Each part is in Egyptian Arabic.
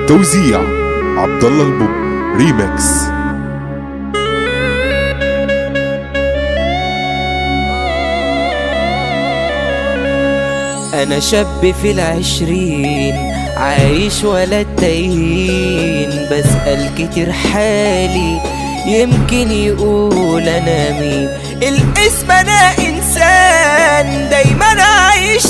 توزيع عبد الله البوب ريمكس أنا شاب في العشرين عايش ولا تايهين بسأل كتير حالي يمكن يقول أنا مين الاسم أنا إنسان دايما عايش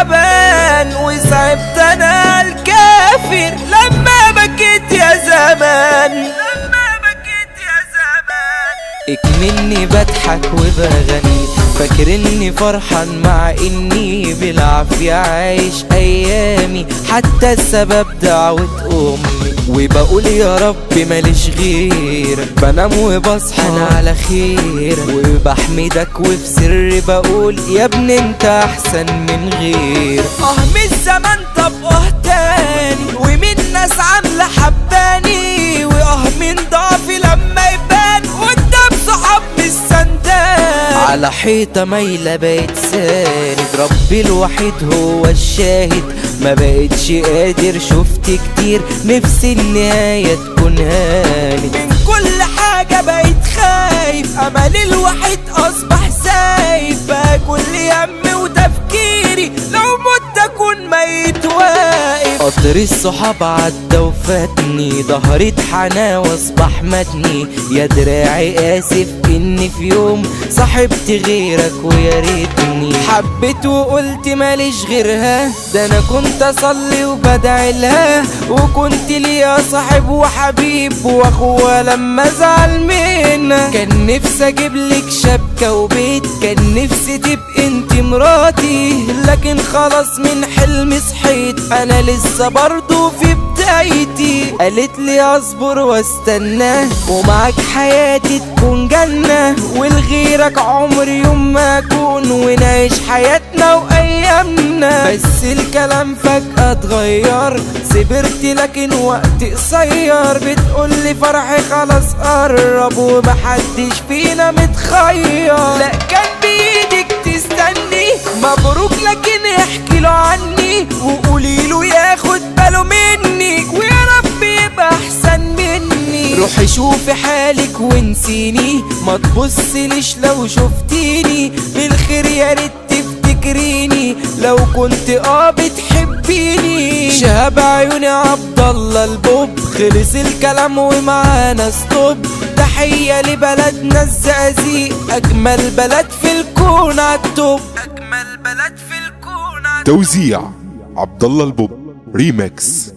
تعبان وصعبت أنا الكافر لما بكيت يا زمان لما بكيت يا زمان اكمني بضحك وبغني فاكر اني فرحان مع اني بالعافية عايش ايامي حتى السبب دعوة امي وبقول يا رب ماليش غيرك بنام وبصحى انا على خير وبحمدك وفي سر بقول يا ابني انت احسن من غير اه من الزمن طب اه تاني ومن ناس عاملة حباني واه من ضعفي لما يبان قدام صحاب مش سندان على حيطة مايلة بقيت ساند ربي الوحيد هو الشاهد ما بقتش قادر شفت كتير نفسي النهاية تكون هانت من كل حاجة بقيت خايف أمل الوحيد أصبح سايب بقى كل همي وتفكيري لو مت أكون ميت واقف قطر الصحاب عدى وفاتني ظهري اتحنى واصبح متني يا دراعي اسف اني في يوم صاحبت غيرك ويا ريتني حبيت وقلت ماليش غيرها ده انا كنت اصلي وبدعي لها وكنت ليا صاحب وحبيب واخوة لما ازعل منها كان نفسي اجيب لك شبكة وبيت كان نفسي تبقي انت مراتي لكن خلاص من حلمي صحيت انا لسه برضو في بدايتي قالت لي اصبر واستنى ومعاك حياتي تكون جنة ولغيرك عمري يوم ما اكون ونعيش حياتنا وايامنا بس الكلام فجأة اتغير صبرت لكن وقت قصير بتقولي فرحي خلاص قرب ومحدش فينا متخير لا كان بايدك تستني مبروك لكن احكي له عني وقولي له ياخد باله مني ويا رب يبقى احسن مني روحي شوفي حالك ونسيني ما تبصليش لو شفتيني بالخير يا ريت تفتكريني لو كنت اه بتحبيني شهاب عيوني عبد الله البوب خلص الكلام ومعانا ستوب تحية لبلدنا الزقازيق أجمل بلد في الكون عالتوب أجمل بلد في الكون عالتوب توزيع عبد الله البوب ريمكس